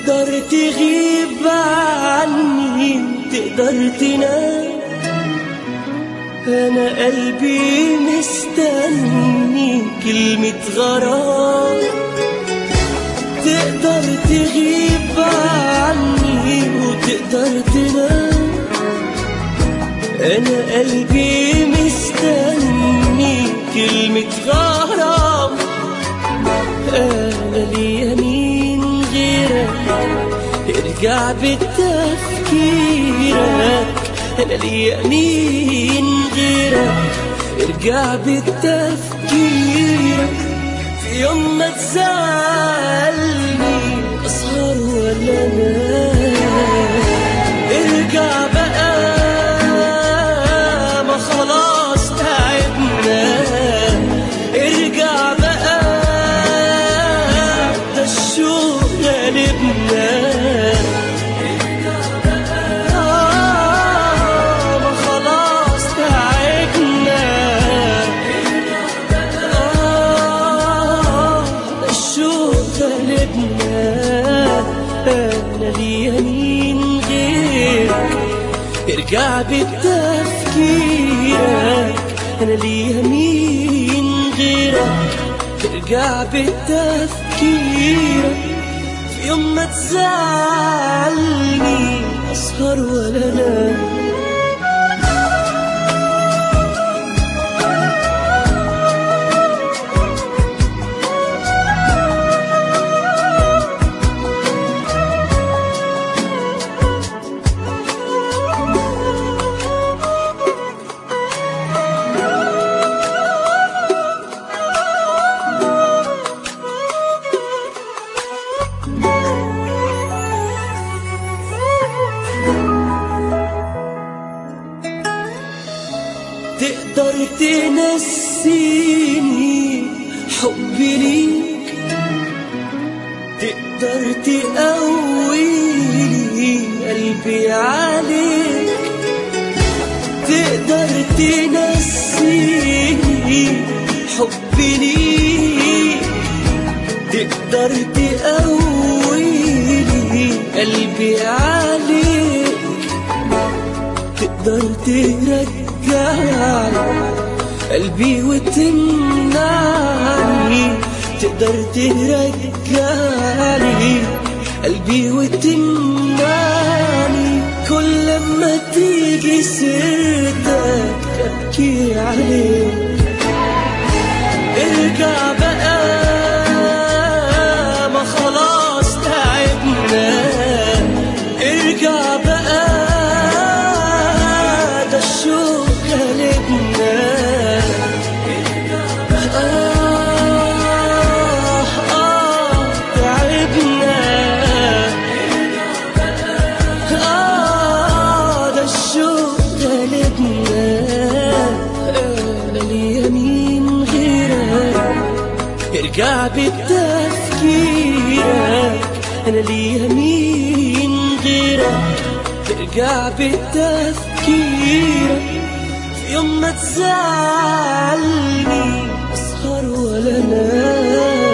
تقدر تغيب عني تقدر تنام انا قلبي مستني كلمة غرام تقدر تغيب عني وتقدر تنام انا قلبي مستني كلمة غرام انا لي يمين غيرك ارجع بتفكيرك انا لي يمين غيرك ارجع بتفكيرك في يوم ما تزعلني اسهر ولا انام ارجع بقى ما خلاص تعبنا ارجع بقى ده الشوق غالبنا آه، ما خلاص تعبنا آه، ده الشوق غالبنا انا لي يمين غيرك ارجع بتفكيرك انا لي يمين غيرك ارجع بتفكيرك في يوم ما تزعلني اسهر ولا انام تقدر تنسيني حبي ليك تقدر تقويلي قلبي عليك تقدر تنسيني حبي ليك تقدر تقويلي قلبي عليك تقدر ترجعني قلبي وتمنعني تقدر ترجعني قلبي وتمنعني كل ما تيجي سيرتك ابكي عليك ارجع بقى ما خلاص تعبنا ارجع بقى ده الشوق غالبنا آه آه تعبنا آه ده الشوق غالبنا أنا لي يمين غيرك ارجع بتفكيرك انا لي يمين غيرك ارجع بتفكيرك في يوم ما تزعلني اسهر ولا انام